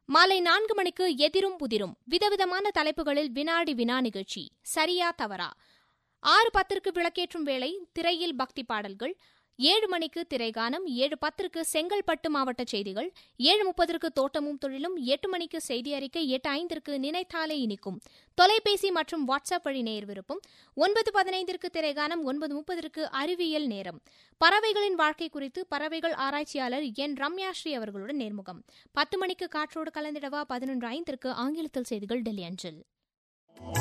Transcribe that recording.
மாலை நான்கு மணிக்கு எதிரும் புதிரும் விதவிதமான தலைப்புகளில் வினாடி வினா நிகழ்ச்சி சரியா தவறா ஆறு பத்திற்கு விளக்கேற்றும் வேளை திரையில் பக்தி பாடல்கள் ஏழு மணிக்கு திரைகானம் ஏழு பத்திற்கு செங்கல்பட்டு மாவட்ட செய்திகள் ஏழு முப்பதற்கு தோட்டமும் தொழிலும் எட்டு மணிக்கு செய்தி அறிக்கை எட்டு ஐந்திற்கு நினைத்தாலே இனிக்கும் தொலைபேசி மற்றும் வாட்ஸ்அப் வழி நேர் விருப்பம் ஒன்பது பதினைந்திற்கு திரைகானம் ஒன்பது முப்பதற்கு அறிவியல் நேரம் பறவைகளின் வாழ்க்கை குறித்து பறவைகள் ஆராய்ச்சியாளர் என் ரம்யா ஸ்ரீ அவர்களுடன் நேர்முகம் பத்து மணிக்கு காற்றோடு கலந்திடவா பதினொன்று ஐந்திற்கு ஆங்கிலத்தில் செய்திகள் டெல்லி அஞ்சல்